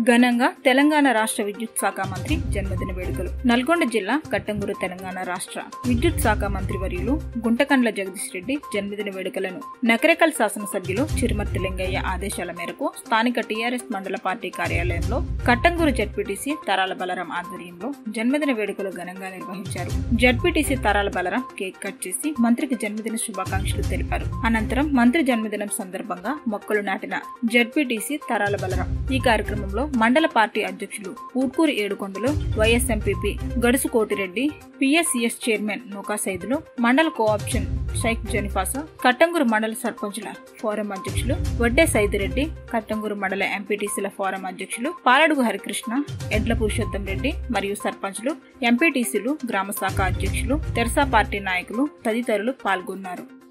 ఘనంగా తెలంగాణ రాష్ట్ర విద్యుత్ శాఖ మంత్రి జన్మదిన వేడుకలు నల్గొండ జిల్లా కట్టంగూరు తెలంగాణ రాష్ట్ర విద్యుత్ శాఖ మంత్రి వర్యులు గుంటకండ్ల జగదీష్ రెడ్డి జన్మదిన వేడుకలను నకరేకల్ శాసనసభ్యులు చిరుమర్తి లింగయ్య ఆదేశాల మేరకు స్థానిక టీఆర్ఎస్ మండల పార్టీ కార్యాలయంలో కట్టంగూరు జడ్పీటీసీ తరాల బలరాం ఆధ్వర్యంలో జన్మదిన వేడుకలు ఘనంగా నిర్వహించారు జడ్పీటీసీ తరాల బలరాం కేక్ కట్ చేసి మంత్రికి జన్మదిన శుభాకాంక్షలు తెలిపారు అనంతరం మంత్రి జన్మదినం సందర్భంగా మొక్కలు నాటిన జడ్పీటీసీ తరాల బలరాం ఈ కార్యక్రమంలో మండల పార్టీ అధ్యక్షులు Utkuru Yedukondalu vice MPP Gadusu Kotireddy PSCS chairman Nooka Saidulu మండల కోఆప్షన్ షైక్ జనిఫాస కట్టంగూరు మండల సర్పంచుల ఫోరం అధ్యక్షులు వడ్డే సైదిరెడ్డి కట్టంగూరు మండల ఎంపీటీసీల ఫోరం అధ్యక్షులు పాలడుగు హరికృష్ణ ఎడ్ల పురుషోత్తం రెడ్డి మరియు సర్పంచులు ఎంపీటీసీలు గ్రామ శాఖ అధ్యక్షులు తెరసా పార్టీ నాయకులు తదితరులు పాల్గొన్నారు